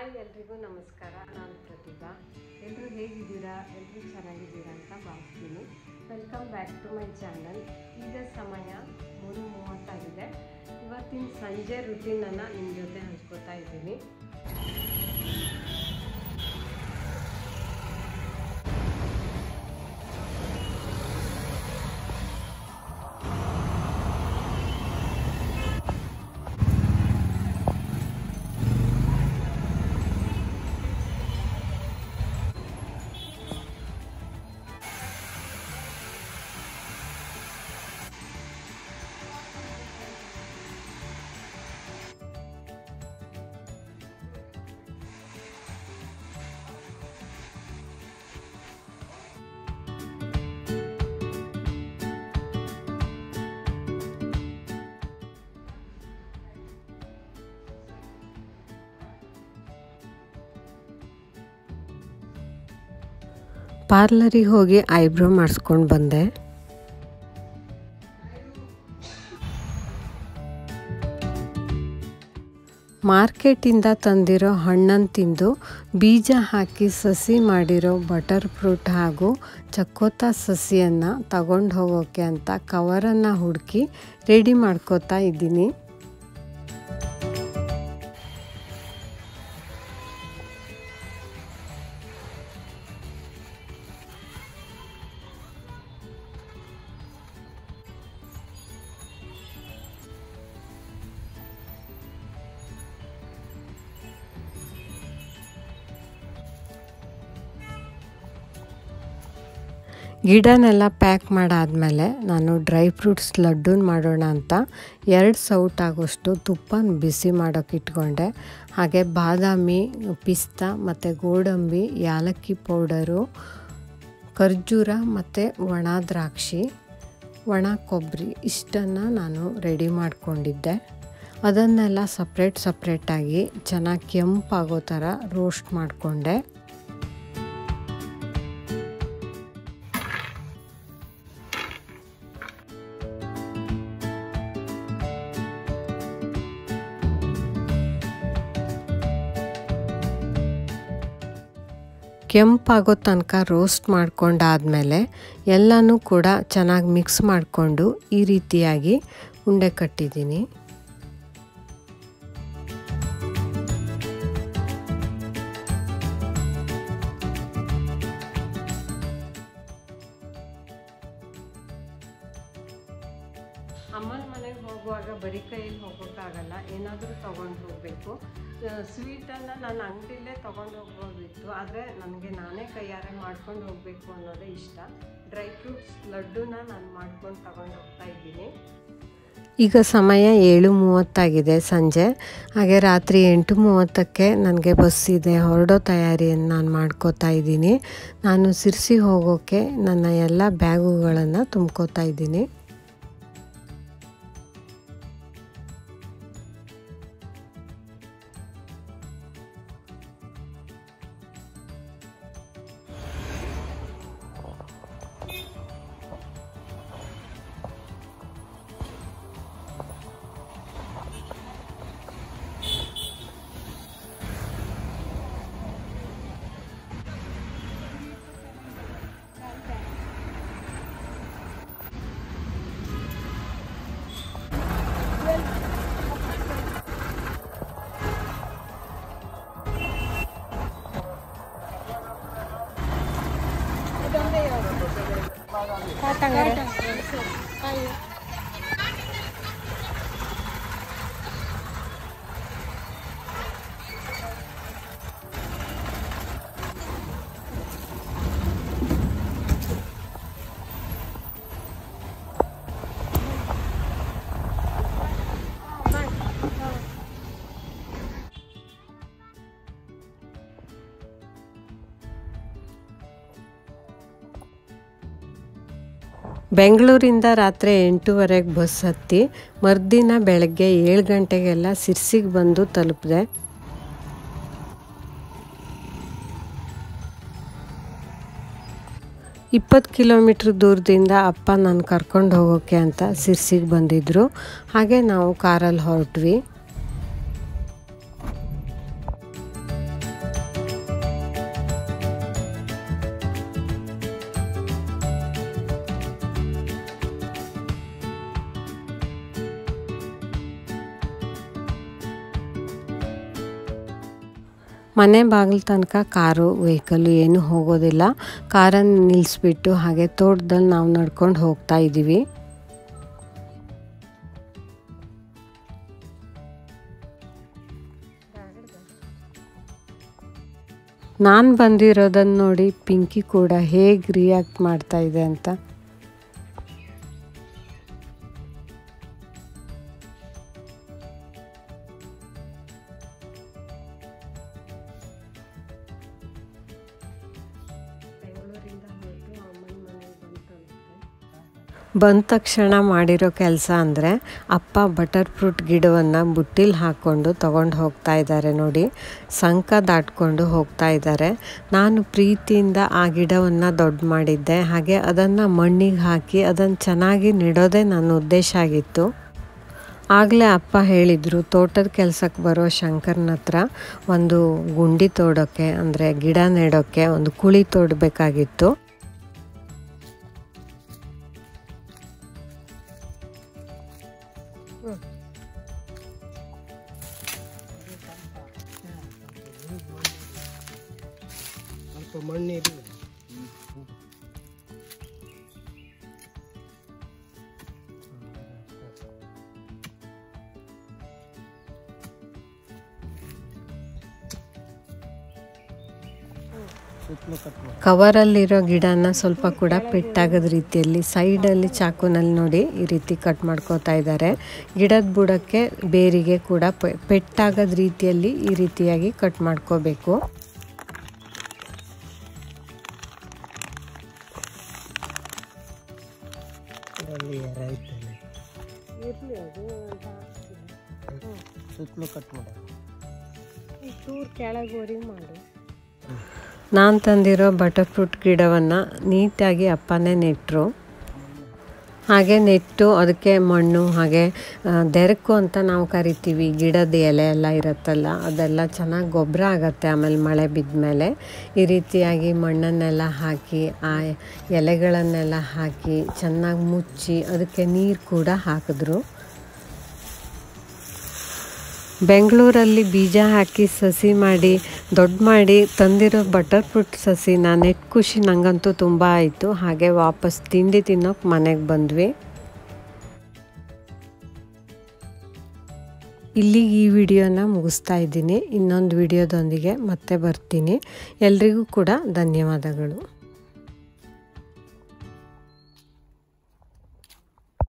hi ಎಲ್ರಿಗೂ ನಮಸ್ಕಾರ ನಾನು ಪ್ರತಿಭಾ ಎಲ್ಲರೂ ಹೇಗಿದ್ದೀರಾ ಎಲ್ಲರೂ ಚೆನ್ನಾಗಿದ್ದೀರಾ ಅಂತ ಭಾವಿಸ್ತೀನಿ welcome back to my channel ಈಗ ಸಮಯ ಮೂರು ಮೂವತ್ತಾಗಿದೆ ಇವತ್ತಿನ ಸಂಜೆ ರುಟೀನನ್ನು ನಿಮ್ಮ ಜೊತೆ ಹಂಚ್ಕೋತಾ ಇದ್ದೀನಿ ಪಾರ್ಲರಿಗೆ ಹೋಗಿ ಐಬ್ರೋ ಮಾಡಿಸ್ಕೊಂಡು ಬಂದೆ ಮಾರ್ಕೆಟಿಂದ ತಂದಿರೋ ಹಣ್ಣನ್ನು ತಿಂದು ಬೀಜ ಹಾಕಿ ಸಸಿ ಮಾಡಿರೋ ಬಟರ್ ಫ್ರೂಟ್ ಹಾಗೂ ಚಕ್ಕೋತ ಸಸಿಯನ್ನು ತಗೊಂಡು ಹೋಗೋಕ್ಕೆ ಅಂತ ಕವರನ್ನು ಹುಡುಕಿ ರೆಡಿ ಮಾಡ್ಕೋತಾ ಇದ್ದೀನಿ ಗಿಡನೆಲ್ಲ ಪ್ಯಾಕ್ ಮಾಡಾದಮೇಲೆ ನಾನು ಡ್ರೈ ಫ್ರೂಟ್ಸ್ ಲಡ್ಡೂನ ಮಾಡೋಣ ಅಂತ ಎರಡು ಸೌಟ್ ಆಗೋಷ್ಟು ತುಪ್ಪನ ಬಿಸಿ ಮಾಡೋಕೆ ಇಟ್ಕೊಂಡೆ ಹಾಗೆ ಬಾದಾಮಿ ಪಿಸ್ತಾ ಮತ್ತು ಗೋಡಂಬಿ ಯಾಲಕ್ಕಿ ಪೌಡರು ಖರ್ಜೂರ ಮತ್ತು ಒಣ ದ್ರಾಕ್ಷಿ ಒಣ ಕೊಬ್ಬರಿ ಇಷ್ಟನ್ನು ನಾನು ರೆಡಿ ಮಾಡಿಕೊಂಡಿದ್ದೆ ಅದನ್ನೆಲ್ಲ ಸಪ್ರೇಟ್ ಸಪ್ರೇಟಾಗಿ ಚೆನ್ನಾಗಿ ಕೆಂಪಾಗೋ ಥರ ರೋಸ್ಟ್ ಮಾಡಿಕೊಂಡೆ ಕೆಂಪಾಗೋ ತನಕ ರೋಸ್ಟ್ ಮಾಡ್ಕೊಂಡಾದಮೇಲೆ ಎಲ್ಲನೂ ಕೂಡ ಚೆನ್ನಾಗಿ ಮಿಕ್ಸ್ ಮಾಡಿಕೊಂಡು ಈ ರೀತಿಯಾಗಿ ಉಂಡೆ ಕಟ್ಟಿದ್ದೀನಿ ಅಮ್ಮನ ಮನೆಗೆ ಹೋಗುವಾಗ ಬರೀ ಕೈಯಲ್ಲಿ ಹೋಗೋಕ್ಕಾಗಲ್ಲ ಏನಾದರೂ ತೊಗೊಂಡು ಹೋಗಬೇಕು ಸ್ವೀಟನ್ನು ನಾನು ಅಂಗಡಿಲೇ ತೊಗೊಂಡು ಹೋಗ್ಬೋದಿತ್ತು ಆದರೆ ನನಗೆ ನಾನೇ ಕೈಯಾರೆ ಮಾಡ್ಕೊಂಡು ಹೋಗಬೇಕು ಅನ್ನೋದೇ ಇಷ್ಟ ಡ್ರೈ ಫ್ರೂಟ್ಸ್ ಲಡ್ಡುನ ನಾನು ಮಾಡ್ಕೊಂಡು ತಗೊಂಡು ಹೋಗ್ತಾ ಇದ್ದೀನಿ ಈಗ ಸಮಯ ಏಳು ಮೂವತ್ತಾಗಿದೆ ಸಂಜೆ ಹಾಗೆ ರಾತ್ರಿ ಎಂಟು ಮೂವತ್ತಕ್ಕೆ ನನಗೆ ಬಸ್ ಇದೆ ಹೊರಡೋ ತಯಾರಿಯನ್ನು ನಾನು ಮಾಡ್ಕೋತಾ ಇದ್ದೀನಿ ನಾನು ಸಿರ್ಸಿ ಹೋಗೋಕ್ಕೆ ನನ್ನ ಎಲ್ಲ ಬ್ಯಾಗುಗಳನ್ನು ತುಂಬ್ಕೋತಾ ಇದ್ದೀನಿ ಬೆಂಗಳೂರಿಂದ ರಾತ್ರಿ ಎಂಟೂವರೆಗೆ ಬಸ್ ಹತ್ತಿ ಮರುದಿನ ಬೆಳಗ್ಗೆ ಏಳು ಗಂಟೆಗೆಲ್ಲ ಸಿರ್ಸಿಗೆ ಬಂದು ತಲುಪಿದೆ ಇಪ್ಪತ್ತು ಕಿಲೋಮೀಟ್ರ್ ದೂರದಿಂದ ಅಪ್ಪ ನಾನು ಕರ್ಕೊಂಡು ಹೋಗೋಕ್ಕೆ ಅಂತ ಸಿರ್ಸಿಗೆ ಬಂದಿದ್ದರು ಹಾಗೆ ನಾವು ಕಾರಲ್ಲಿ ಹೊರಟ್ವಿ ಮನೆ ಬಾಗಿಲು ತನಕ ಕಾರು ವೆಹಿಕಲ್ಲು ಏನೂ ಹೋಗೋದಿಲ್ಲ ಕಾರನ್ನು ನಿಲ್ಲಿಸ್ಬಿಟ್ಟು ಹಾಗೆ ತೋಟದಲ್ಲಿ ನಾವು ನಡ್ಕೊಂಡು ಹೋಗ್ತಾ ಇದ್ದೀವಿ ನಾನು ಬಂದಿರೋದನ್ನು ನೋಡಿ ಪಿಂಕಿ ಕೂಡ ಹೇಗೆ ರಿಯಾಕ್ಟ್ ಮಾಡ್ತಾ ಇದೆ ಅಂತ ಬಂದ ತಕ್ಷಣ ಮಾಡಿರೋ ಕೆಲಸ ಅಂದರೆ ಅಪ್ಪ ಬಟರ್ ಫ್ರೂಟ್ ಗಿಡವನ್ನು ಬುಟ್ಟಿಲಿ ಹಾಕ್ಕೊಂಡು ತೊಗೊಂಡು ಹೋಗ್ತಾ ಇದ್ದಾರೆ ನೋಡಿ ಸಂಕ ದಾಟ್ಕೊಂಡು ಹೋಗ್ತಾ ಇದ್ದಾರೆ ನಾನು ಪ್ರೀತಿಯಿಂದ ಆ ಗಿಡವನ್ನು ದೊಡ್ಡ ಮಾಡಿದ್ದೆ ಹಾಗೆ ಅದನ್ನು ಮಣ್ಣಿಗೆ ಹಾಕಿ ಅದನ್ನು ಚೆನ್ನಾಗಿ ನೆಡೋದೇ ನನ್ನ ಉದ್ದೇಶ ಆಗಿತ್ತು ಆಗಲೇ ಅಪ್ಪ ಹೇಳಿದರು ತೋಟದ ಕೆಲಸಕ್ಕೆ ಬರೋ ಶಂಕರ್ನ ಹತ್ರ ಒಂದು ಗುಂಡಿ ತೋಡೋಕ್ಕೆ ಅಂದರೆ ಗಿಡ ನೆಡೋಕ್ಕೆ ಒಂದು ಕುಳಿ ತೋಡಬೇಕಾಗಿತ್ತು ಸ್ವಲ್ಪ ಮಣ್ಣೀರು ಸುತ್ತಲೂ ಕಟ್ ಮಾಡಿ ಕವರಲ್ಲಿರೋ ಗಿಡನ ಸ್ವಲ್ಪ ಕೂಡ ಪೆಟ್ಟಾಗದ ರೀತಿಯಲ್ಲಿ ಸೈಡಲ್ಲಿ ಚಾಕುನಲ್ಲಿ ನೋಡಿ ಈ ರೀತಿ ಕಟ್ ಮಾಡ್ಕೋತಾ ಇದ್ದಾರೆ ಗಿಡದ ಬುಡಕ್ಕೆ ಬೇರಿಗೆ ಕೂಡ ಪೆ- ಪೆಟ್ಟಾಗದ ರೀತಿಯಲ್ಲಿ ಈ ರೀತಿಯಾಗಿ ಕಟ್ ಮಾಡ್ಕೋಬೇಕು ಅಲ್ಲಿ ಎರ ಐತಲ್ಲ ಸುತ್ತಲೂ ಕಟ್ ಮಾಡಿ ನಾನು ತಂದಿರೋ ಬಟರ್ ಫ್ರೂಟ್ ಗಿಡವನ್ನು ನೀಟಾಗಿ ಅಪ್ಪನೇ ನೆಟ್ಟರು ಹಾಗೆ ನೆಟ್ಟು ಅದಕ್ಕೆ ಮಣ್ಣು ಹಾಗೆ ಆ, ದೆರಕು ಅಂತ ನಾವು ಕರಿತೀವಿ ಗಿಡದ ಎಲೆ ಎಲ್ಲ ಇರುತ್ತಲ್ಲ ಅದೆಲ್ಲ ಚೆನ್ನಾಗಿ ಗೊಬ್ಬರ ಆಗತ್ತೆ ಆಮೇಲೆ ಮಳೆ ಬಿದ್ದ ಮೇಲೆ ಈ ರೀತಿಯಾಗಿ ಮಣ್ಣನ್ನೆಲ್ಲ ಹಾಕಿ ಆ ಎಲೆಗಳನ್ನೆಲ್ಲ ಹಾಕಿ ಚೆನ್ನಾಗಿ ಮುಚ್ಚಿ ಅದಕ್ಕೆ ನೀರು ಕೂಡ ಹಾಕಿದ್ರು ಬೆಂಗಳೂರಲ್ಲಿ ಬೀಜ ಹಾಕಿ ಸಸಿ ಮಾಡಿ ದೊಡ್ಡ ಮಾಡಿ ತಂದಿರೋ ಬಟರ್ ಫ್ರೂಟ್ ಸಸಿ ನಾನು ನೆಟ್ ಖುಷಿ ನನಗಂತೂ ತುಂಬ ಆಯಿತು ಹಾಗೆ ವಾಪಸ್ ತಿಂಡಿ ತಿನ್ನೋಕೆ ಮನೆಗೆ ಬಂದ್ವಿ ಇಲ್ಲಿಗೆ ಈ ವಿಡಿಯೋನ ಮುಗಿಸ್ತಾ ಇದ್ದೀನಿ ಇನ್ನೊಂದು ವಿಡಿಯೋದೊಂದಿಗೆ ಮತ್ತೆ ಬರ್ತೀನಿ ಎಲ್ರಿಗೂ ಕೂಡ ಧನ್ಯವಾದಗಳು